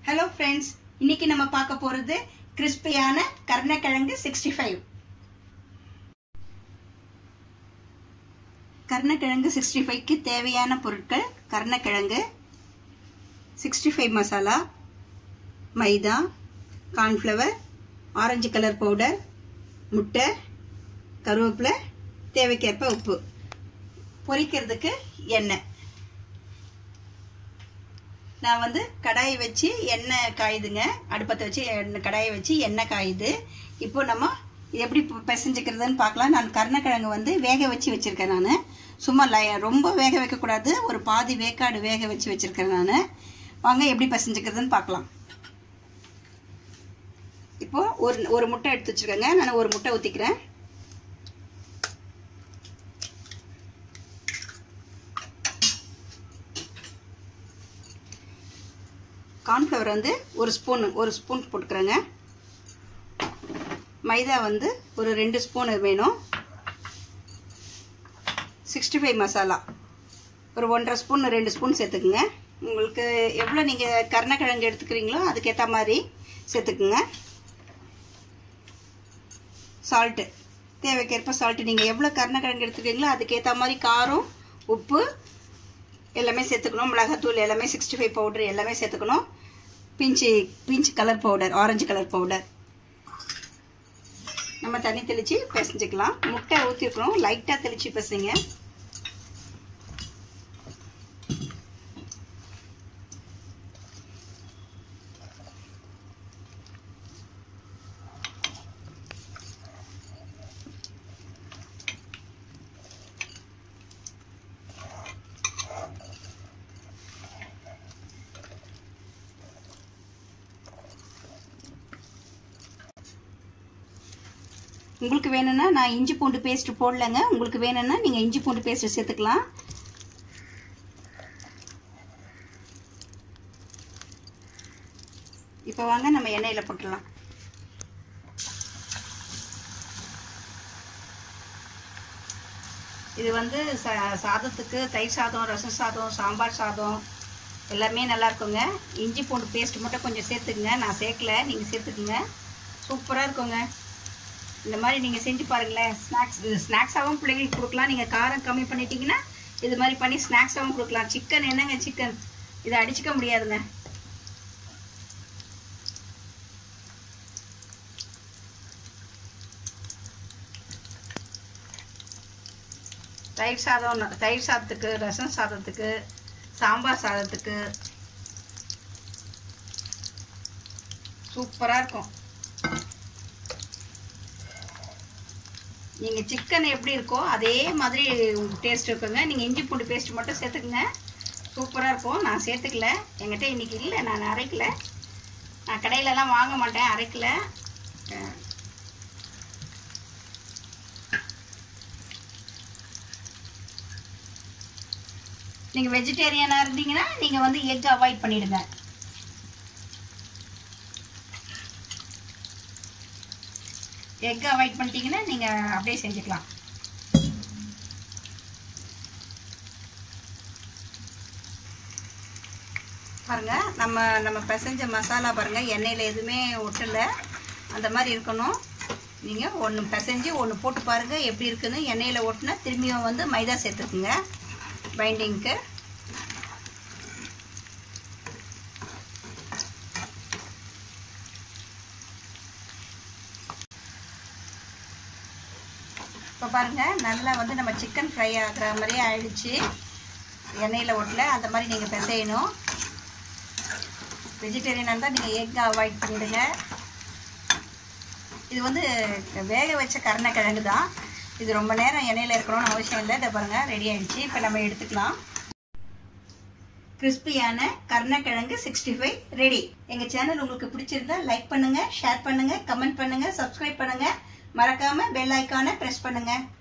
hello friends இன்னைக்கு நம்ம பார்க்க போகிறது கிறிஸ்பியான கருணக்கிழங்கு சிக்ஸ்டி ஃபைவ் கருணக்கிழங்கு சிக்ஸ்டி ஃபைவ்க்கு தேவையான பொருட்கள் கருணக்கிழங்கு சிக்ஸ்டி ஃபைவ் மசாலா மைதா கார்ன்ஃப்ளவர் ஆரஞ்சு கலர் பவுடர் முட்டை கருவேப்பிலை தேவைக்கேற்ப உப்பு பொரிக்கிறதுக்கு எண்ணெய் நான் வந்து கடாயை வச்சு எண்ணெய் காயுதுங்க அடுப்பத்தை வச்சு எண்ணெய் கடாயை வச்சு எண்ணெய் காயுது இப்போ நம்ம இது எப்படி பி- பிசைஞ்சுக்கிறதுன்னு பார்க்கலாம் நான் கருணக்கிழங்கு வந்து வேக வச்சு வச்சுருக்கேன் நான் சும்மா லை ரொம்ப வேக வைக்கக்கூடாது ஒரு பாதி வேக்காடு வேக வச்சு வச்சுருக்கேன் நான் வாங்க எப்படி பிசைஞ்சுக்கிறதுன்னு பார்க்கலாம் இப்போ ஒரு ஒரு முட்டை எடுத்து வச்சுருக்கேங்க நான் ஒரு முட்டை ஊற்றிக்கிறேன் கார்ன்ஃப்ளவர் வந்து ஒரு ஸ்பூன் ஒரு ஸ்பூன் போட்டுக்கிறேங்க மைதா வந்து ஒரு ரெண்டு ஸ்பூன் வேணும் சிக்ஸ்டி ஃபைவ் மசாலா ஒரு ஒன்றரை ஸ்பூன் ரெண்டு ஸ்பூன் சேர்த்துக்குங்க உங்களுக்கு எவ்வளோ நீங்கள் கருணக்கிழங்கு எடுத்துக்கிறீங்களோ அதுக்கேற்ற மாதிரி சேர்த்துக்குங்க சால்ட்டு தேவைக்கேற்ப சால்ட்டு நீங்கள் எவ்வளோ கருணக்கிழங்கு எடுத்துக்கிறீங்களோ அதுக்கேற்ற மாதிரி காரம் உப்பு எல்லாமே சேர்த்துக்கணும் மிளகாத்தூள் எல்லாமே சிக்ஸ்டி ஃபைவ் பவுடர் எல்லாமே சேர்த்துக்கணும் pinch pinch colour powder orange colour powder நம்ம தண்ணி தெளித்து பிசைஞ்சுக்கலாம் முட்டை ஊற்றிருக்கிறோம் லைட்டாக தெளித்து பிசைங்க உங்களுக்கு வேணும்னா நான் இஞ்சி பூண்டு பேஸ்ட் போடலைங்க உங்களுக்கு வேணும்னா நீங்கள் இஞ்சி பூண்டு பேஸ்ட் சேர்த்துக்கலாம் இப்போ வாங்க நம்ம எண்ணெயில் போட்டுடலாம் இது வந்து சா சாதத்துக்கு தயிர் சாதம் ரசம் சாதம் சாம்பார் சாதம் எல்லாமே நல்லா இருக்குங்க இஞ்சி பூண்டு பேஸ்ட் மட்டும் கொஞ்சம் சேர்த்துக்குங்க நான் சேர்க்கல நீங்கள் சேர்த்துக்குங்க சூப்பராக இருக்குங்க இந்த மாதிரி நீங்கள் செஞ்சு பாருங்களேன் ஸ்நாக்ஸ் இது ஸ்நாக்ஸாகவும் பிள்ளைங்களுக்கு கொடுக்கலாம் நீங்கள் காரம் கம்மி பண்ணிட்டீங்கன்னா இது மாதிரி பண்ணி ஸ்நாக்ஸாகவும் கொடுக்கலாம் சிக்கன் என்னங்க சிக்கன் இதை அடிச்சுக்க முடியாதுங்க தயிர் சாதம் தயிர் சாதத்துக்கு ரசம் சாதத்துக்கு சாம்பார் சாதத்துக்கு சூப்பராக இருக்கும் நீங்கள் சிக்கன் எப்படி இருக்கோ அதே மாதிரி டேஸ்ட் இருக்குங்க நீங்கள் இஞ்சி பூண்டு பேஸ்ட் மட்டும் சேர்த்துக்குங்க சூப்பராக இருக்கும் நான் சேர்த்துக்கல என்கிட்ட இன்னைக்கு இல்லை நான் அரைக்கல நான் கடையிலலாம் வாங்க மாட்டேன் அரைக்கல அஹ், நீங்கள் வெஜிடேரியனாக இருந்தீங்கன்னா நீங்கள் வந்து எக் அவாய்ட் பண்ணிடுங்க எக் அவாய்ட் பண்ணிட்டீங்கன்னா நீங்கள் அப்படியே செஞ்சுக்கலாம் பாருங்க நம்ம நம்ம பிசைஞ்ச மசாலா பாருங்க எண்ணெயில் எதுவுமே ஒட்டலை அந்த மாதிரி இருக்கணும் நீங்கள் ஒன்று பிசைஞ்சு ஒன்று போட்டு பாருங்கள் எப்படி இருக்குன்னு எண்ணெயில் ஒட்டினா திரும்பியும் வந்து மைதா சேர்த்துக்குங்க பைண்டிங்க்கு இப்போ பாருங்கள் நல்லா வந்து நம்ம சிக்கன் ஃப்ரை ஆகிற மாதிரியே ஆயிடுச்சு எண்ணெயில் ஒட்டல அந்த மாதிரி நீங்கள் பிசையணும் வெஜிடேரியனாக இருந்தால் நீங்கள் எக் அவாய்ட் பண்ணிவிடுங்க இது வந்து வேக வச்ச கருணக்கிழங்கு தான் இது ரொம்ப நேரம் எண்ணெயில் இருக்கணும்னு அவசியம் இல்லை இதை பாருங்கள் ரெடி ஆயிடுச்சு இப்போ நம்ம எடுத்துக்கலாம் கிறிஸ்பியான கருணக்கிழங்கு சிக்ஸ்டி ஃபைவ் ரெடி எங்கள் சேனல் உங்களுக்கு பிடிச்சிருந்தா லைக் பண்ணுங்கள் ஷேர் பண்ணுங்கள் கமெண்ட் பண்ணுங்கள் சப்ஸ்கிரைப் பண்ணுங்கள் மறக்காமல் பெல் ஐக்கானை ப்ரெஸ் பண்ணுங்கள்